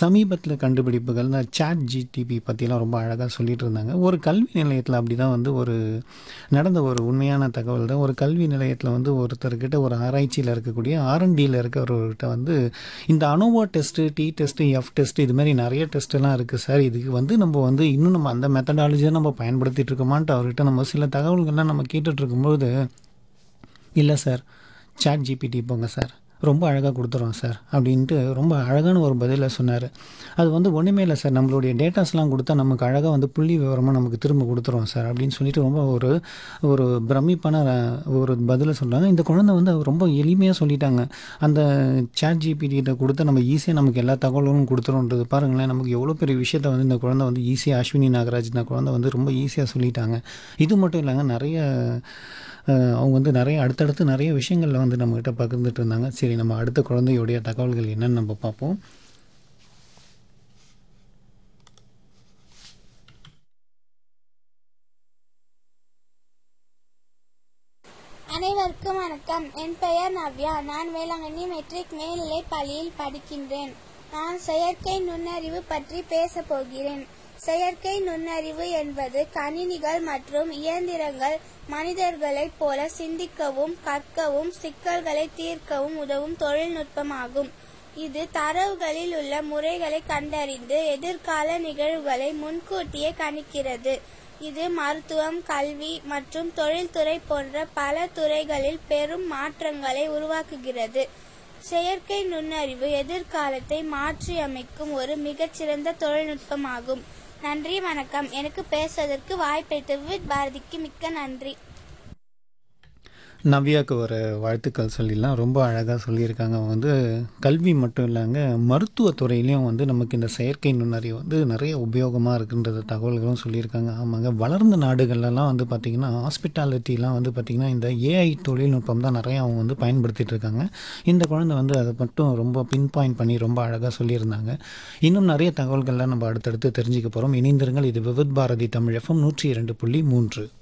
சமீபத்தில் கண்டுபிடிப்புகள் இந்த சாட் ஜிடிபி பற்றிலாம் ரொம்ப அழகாக சொல்லிட்டு இருந்தாங்க ஒரு கல்வி நிலையத்தில் அப்படி தான் வந்து ஒரு நடந்த ஒரு உண்மையான தகவல் தான் ஒரு கல்வி நிலையத்தில் வந்து ஒருத்தர்கிட்ட ஒரு ஆராய்ச்சியில் இருக்கக்கூடிய ஆர்என்டியில் இருக்கிறவர்கிட்ட வந்து இந்த ANOVA test T test F test இது மாதிரி நிறைய டெஸ்ட்டெல்லாம் இருக்குது சார் இதுக்கு வந்து நம்ம வந்து இன்னும் நம்ம அந்த மெத்தடாலஜியை நம்ம பயன்படுத்திட்டு இருக்கோமான்ட்டு அவர்கிட்ட நம்ம சில தகவல்கள்லாம் நம்ம கேட்டுட்டு இருக்கும்போது இல்லை சார் சாட் ஜிபிடி போங்க சார் ரொம்ப அழகாக கொடுத்துறோம் சார் அப்படின்ட்டு ரொம்ப அழகான ஒரு பதிலை சொன்னார் அது வந்து ஒன்றுமே இல்லை சார் நம்மளுடைய டேட்டாஸ்லாம் கொடுத்தா நமக்கு அழகாக வந்து புள்ளி விவரமாக நமக்கு திரும்ப கொடுத்துறோம் சார் அப்படின்னு சொல்லிட்டு ரொம்ப ஒரு ஒரு பிரமிப்பான அஹ், ஒரு பதிலை சொல்கிறாங்க இந்த குழந்தை வந்து ரொம்ப எளிமையாக சொல்லிட்டாங்க அந்த சாட் ஜிபிடிகிட்ட கொடுத்தா நம்ம ஈஸியாக நமக்கு எல்லா தகவலும் கொடுத்துருன்றது பாருங்களேன் நமக்கு எவ்வளோ பெரிய விஷயத்த வந்து இந்த குழந்தை வந்து ஈஸியாக அஸ்வினி நாகராஜ் இந்த குழந்தை வந்து ரொம்ப ஈஸியாக சொல்லிட்டாங்க இது மட்டும் இல்லைங்க நிறைய அஹ், அவங்க வந்து நிறைய அடுத்தடுத்து நிறைய விஷயங்களில் வந்து நம்மக்கிட்ட பகிர்ந்துட்டு இருந்தாங்க சரி நம்ம அடுத்த குழந்தையுடைய தகவல்கள் என்னன்னு நம்ம பார்ப்போம் அனைவருக்கும் வணக்கம் என் பெயர் நவ்யா நான் வேளாங்கண்ணி மெட்ரிக் மேல்நிலைப் பள்ளியில் படிக்கின்றேன் நான் செயற்கை நுண்ணறிவு பற்றி பேசப் போகிறேன் செயற்கை நுண்ணறிவு என்பது கணினிகள் மற்றும் இயந்திரங்கள் மனிதர்களைப் போல சிந்திக்கவும் கற்கவும் சிக்கல்களை தீர்க்கவும் உதவும் தொழில்நுட்பமாகும் இது தரவுகளில் உள்ள முறைகளை கண்டறிந்து எதிர்கால நிகழ்வுகளை முன்கூட்டியே கணிக்கிறது இது மருத்துவம் கல்வி மற்றும் தொழில்துறை போன்ற பல துறைகளில் பெரும் மாற்றங்களை உருவாக்குகிறது செயற்கை நுண்ணறிவு எதிர்காலத்தை மாற்றியமைக்கும் ஒரு மிகச்சிறந்த தொழில்நுட்பமாகும் நன்றி வணக்கம் எனக்கு பேசுவதற்கு வாய்ப்பளித்த வித் பாரதிக்கு மிக்க நன்றி நவ்யாவுக்கு ஒரு வாழ்த்துக்கள் சொல்லிடலாம் ரொம்ப அழகாக சொல்லியிருக்காங்க அவங்க வந்து கல்வி மட்டும் இல்லைங்க மருத்துவத்துறையிலையும் வந்து நமக்கு இந்த செயற்கை நுண்ணறிவு வந்து நிறைய உபயோகமாக இருக்குன்றது தகவல்களும் சொல்லியிருக்காங்க ஆமாங்க வளர்ந்த நாடுகள்லாம் வந்து பார்த்திங்கன்னா ஹாஸ்பிட்டாலிட்டிலாம் வந்து பார்த்திங்கன்னா இந்த ஏஐ தொழில்நுட்பம் தான் நிறைய அவங்க வந்து பயன்படுத்திட்டு இருக்காங்க இந்த குழந்தை வந்து அதை மட்டும் ரொம்ப பின் பாயிண்ட் பண்ணி ரொம்ப அழகாக சொல்லியிருந்தாங்க இன்னும் நிறைய தகவல்கள்லாம் நம்ம அடுத்தடுத்து தெரிஞ்சுக்க போகிறோம் இணைந்திருங்கள் இது விவித் பாரதி தமிழ் எஃப்எம் நூற்றி இரண்டு புள்ளி மூன்று